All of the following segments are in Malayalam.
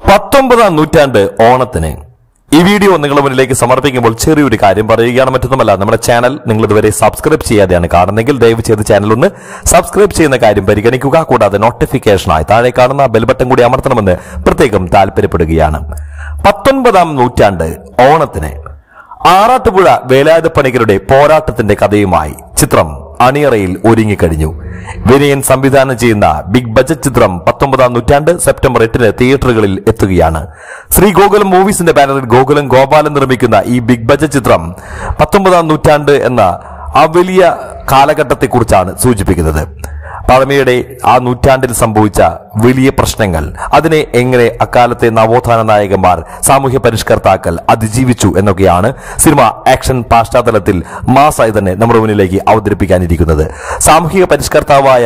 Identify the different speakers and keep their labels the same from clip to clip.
Speaker 1: പത്തൊമ്പതാം നൂറ്റാണ്ട് ഓണത്തിന് ഈ വീഡിയോ നിങ്ങളുടെ മുന്നിലേക്ക് സമർപ്പിക്കുമ്പോൾ ചെറിയൊരു കാര്യം പറയുകയാണ് മറ്റൊന്നുമല്ല നമ്മുടെ ചാനൽ നിങ്ങൾ ഇതുവരെ സബ്സ്ക്രൈബ് ചെയ്യാതെയാണ് കാണുന്നെങ്കിൽ ദയവ് ചെയ്ത് ചാനൽ ഒന്ന് സബ്സ്ക്രൈബ് ചെയ്യുന്ന കാര്യം പരിഗണിക്കുക കൂടാതെ നോട്ടിഫിക്കേഷനായി താഴെ കാണുന്ന ബെൽ ബട്ടൺ കൂടി അമർത്തണമെന്ന് പ്രത്യേകം താല്പര്യപ്പെടുകയാണ് പത്തൊൻപതാം നൂറ്റാണ്ട് ഓണത്തിന് ആറാട്ടുപുഴ വേലായുധപ്പണിക്കരുടെ പോരാട്ടത്തിന്റെ കഥയുമായി ചിത്രം അണിയറയിൽ ഒരുങ്ങിക്കഴിഞ്ഞു വിനയൻ സംവിധാനം ചെയ്യുന്ന ബിഗ് ബജറ്റ് ചിത്രം പത്തൊമ്പതാം നൂറ്റാണ്ട് സെപ്റ്റംബർ എട്ടിന് തിയേറ്ററുകളിൽ എത്തുകയാണ് ശ്രീ ഗോകുലം മൂവീസിന്റെ ബാനറിൽ ഗോകുലം ഗോപാലൻ നിർമ്മിക്കുന്ന ഈ ബിഗ് ബജറ്റ് ചിത്രം പത്തൊമ്പതാം നൂറ്റാണ്ട് എന്ന ആ വലിയ കാലഘട്ടത്തെക്കുറിച്ചാണ് സൂചിപ്പിക്കുന്നത് പഴമയുടെ ആ നൂറ്റാണ്ടിൽ സംഭവിച്ച വലിയ പ്രശ്നങ്ങൾ അതിനെ എങ്ങനെ അക്കാലത്തെ നവോത്ഥാന നായകന്മാർ സാമൂഹ്യ പരിഷ്കർത്താക്കൾ അതിജീവിച്ചു എന്നൊക്കെയാണ് സിനിമ ആക്ഷൻ പശ്ചാത്തലത്തിൽ മാസായി തന്നെ നമ്മുടെ മുന്നിലേക്ക് അവതരിപ്പിക്കാനിരിക്കുന്നത് സാമൂഹിക പരിഷ്കർത്താവായ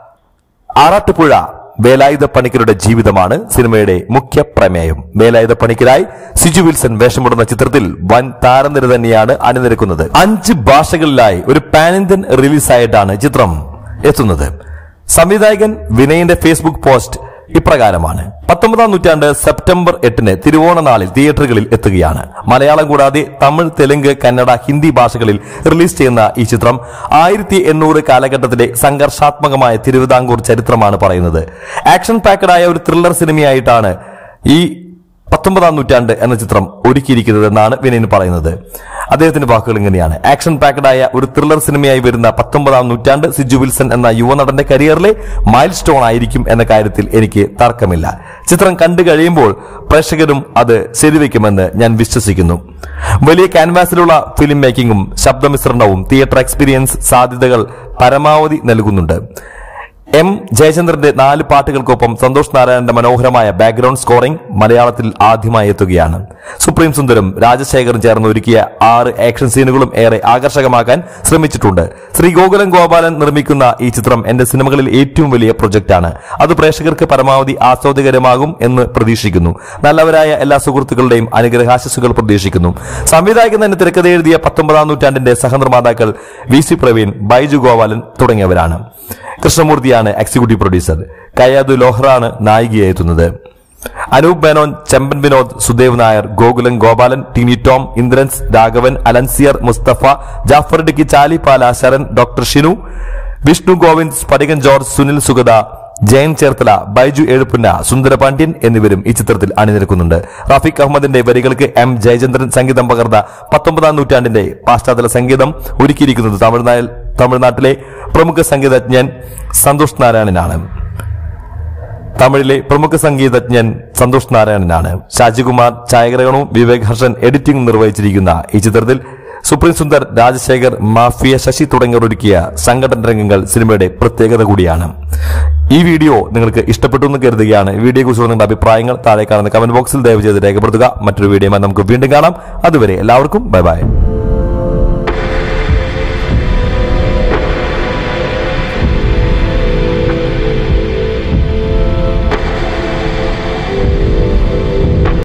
Speaker 1: ആറാട്ടുപുഴ വേലായുധ പണിക്കരുടെ ജീവിതമാണ് സിനിമയുടെ മുഖ്യ പ്രമേയം വേലായുധ പണിക്കരായി സിജു വിൽസൺ വേഷമിടുന്ന ചിത്രത്തിൽ വൻ താരനിര തന്നെയാണ് അണിനിരക്കുന്നത് അഞ്ച് ഭാഷകളിലായി ഒരു പാൻ ഇന്ത്യൻ റിലീസായിട്ടാണ് ചിത്രം എത്തുന്നത് സംവിധായകൻ വിനയന്റെ ഫേസ്ബുക്ക് പോസ്റ്റ് ഇപ്രകാരമാണ് പത്തൊമ്പതാം നൂറ്റാണ്ട് സെപ്റ്റംബർ എട്ടിന് തിരുവോണ നാളിൽ തിയേറ്ററുകളിൽ എത്തുകയാണ് മലയാളം കൂടാതെ തമിഴ് തെലുങ്ക് കന്നഡ ഹിന്ദി ഭാഷകളിൽ റിലീസ് ചെയ്യുന്ന ഈ ചിത്രം ആയിരത്തി എണ്ണൂറ് കാലഘട്ടത്തിലെ സംഘർഷാത്മകമായ തിരുവിതാംകൂർ ചരിത്രമാണ് പറയുന്നത് ആക്ഷൻ പാക്കഡായ ഒരു ത്രില്ലർ സിനിമയായിട്ടാണ് ഈ പത്തൊമ്പതാം നൂറ്റാണ്ട് എന്ന ചിത്രം ഒരുക്കിയിരിക്കുന്നത് എന്നാണ് വിനയൻ പറയുന്നത് അദ്ദേഹത്തിന്റെ വാക്കുകൾ ഇങ്ങനെയാണ് ആക്ഷൻ പാക്കഡായ ഒരു ത്രില്ലർ സിനിമയായി വരുന്ന പത്തൊമ്പതാം നൂറ്റാണ്ട് സിജു വിൽസൺ എന്ന യുവനടന്റെ കരിയറിലെ മൈൽ സ്റ്റോൺ ആയിരിക്കും എന്ന കാര്യത്തിൽ എനിക്ക് തർക്കമില്ല ചിത്രം കണ്ടു കഴിയുമ്പോൾ പ്രേക്ഷകരും അത് ശരിവെക്കുമെന്ന് ഞാൻ വിശ്വസിക്കുന്നു വലിയ ക്യാൻവാസിലുള്ള ഫിലിം മേക്കിംഗും ശബ്ദമിശ്രണവും തിയേറ്റർ എക്സ്പീരിയൻസ് സാധ്യതകൾ പരമാവധി നൽകുന്നുണ്ട് എം ജയചന്ദ്രന്റെ നാല് പാട്ടുകൾക്കൊപ്പം സന്തോഷ് നാരായണന്റെ മനോഹരമായ ബാക്ക്ഗ്രൗണ്ട് സ്കോറിംഗ് മലയാളത്തിൽ ആദ്യമായി എത്തുകയാണ് സുപ്രീം സുന്ദരം രാജശേഖറും ചേർന്ന് ഒരുക്കിയ ആറ് ആക്ഷൻ സീനുകളും ഏറെ ആകർഷകമാക്കാൻ ശ്രമിച്ചിട്ടുണ്ട് ശ്രീ ഗോകുലം ഗോപാലൻ നിർമ്മിക്കുന്ന ഈ ചിത്രം എന്റെ സിനിമകളിൽ ഏറ്റവും വലിയ പ്രൊജക്റ്റാണ് അത് പ്രേക്ഷകർക്ക് പരമാവധി ആസ്വാദികരമാകും എന്ന് പ്രതീക്ഷിക്കുന്നു നല്ലവരായ എല്ലാ സുഹൃത്തുക്കളുടെയും അനുഗ്രഹാശസ്സുകൾ പ്രതീക്ഷിക്കുന്നു സംവിധായകൻ തന്നെ തിരക്കഥ എഴുതിയ പത്തൊമ്പതാം നൂറ്റാണ്ടിന്റെ സഹനിർമ്മാതാക്കൾ വി സി പ്രവീൺ ബൈജു ഗോപാലൻ തുടങ്ങിയവരാണ് കൃഷ്ണമൂർത്തിയാണ് എക്സിക്യൂട്ടീവ് പ്രൊഡ്യൂസർ കയാദു ലോഹ്റാണ് നായികയെത്തുന്നത് അനൂപ് മേനോൻ ചെമ്പൻ വിനോദ് സുദേവ് നായർ ഗോകുലൻ ഗോപാലൻ ടിനി ടോം ഇന്ദ്രൻസ് രാഘവൻ അലൻസിയർ മുസ്തഫ ജാഫർ ഡിക്കി ചാലിപ്പാല ശരൺ ഡോക്ടർ ഷിനു വിഷ്ണു ഗോവിന്ദ് സ്ഫടികൻ ജോർജ് സുനിൽ സുഗത ജയൻ ചേർത്തല ബൈജു എഴുപ്പുന്ന സുന്ദരപാണ്ഡ്യൻ എന്നിവരും ഈ ചിത്രത്തിൽ അണിനിരക്കുന്നുണ്ട് റാഫിഖ് അഹമ്മദിന്റെ വരികൾക്ക് എം ജയചന്ദ്രൻ സംഗീതം പകർന്ന പത്തൊമ്പതാം നൂറ്റാണ്ടിന്റെ പാശ്ചാത്തല സംഗീതം ഒരുക്കിയിരിക്കുന്നത് തമിഴ്നാട്ടിൽ തമിഴ്നാട്ടിലെ പ്രമുഖ സംഗീതജ്ഞൻ സന്തോഷ് നാരായണനാണ് തമിഴിലെ പ്രമുഖ സംഗീതജ്ഞൻ സന്തോഷ് നാരായണനാണ് ഷാജികുമാർ ഛായാഗ്രഹണവും വിവേക് ഹർഷൻ എഡിറ്റിംഗ് നിർവഹിച്ചിരിക്കുന്ന ഈ ചിത്രത്തിൽ സുപ്രീം സുന്ദർ രാജശേഖർ മാഫിയ ശശി തുടങ്ങിയവർ ഒരുക്കിയ സംഘടന രംഗങ്ങൾ സിനിമയുടെ പ്രത്യേകത കൂടിയാണ് ഈ വീഡിയോ നിങ്ങൾക്ക് ഇഷ്ടപ്പെട്ടു എന്ന് കരുതുകയാണ് വീഡിയോ കുറിച്ച് നിങ്ങളുടെ അഭിപ്രായങ്ങൾ താഴെ കാണുന്ന കമന്റ് ബോക്സിൽ ദയവ് ചെയ്ത് രേഖപ്പെടുത്തുക മറ്റൊരു വീഡിയോയുമായി നമുക്ക് വീണ്ടും കാണാം അതുവരെ എല്ലാവർക്കും ബൈ ബൈ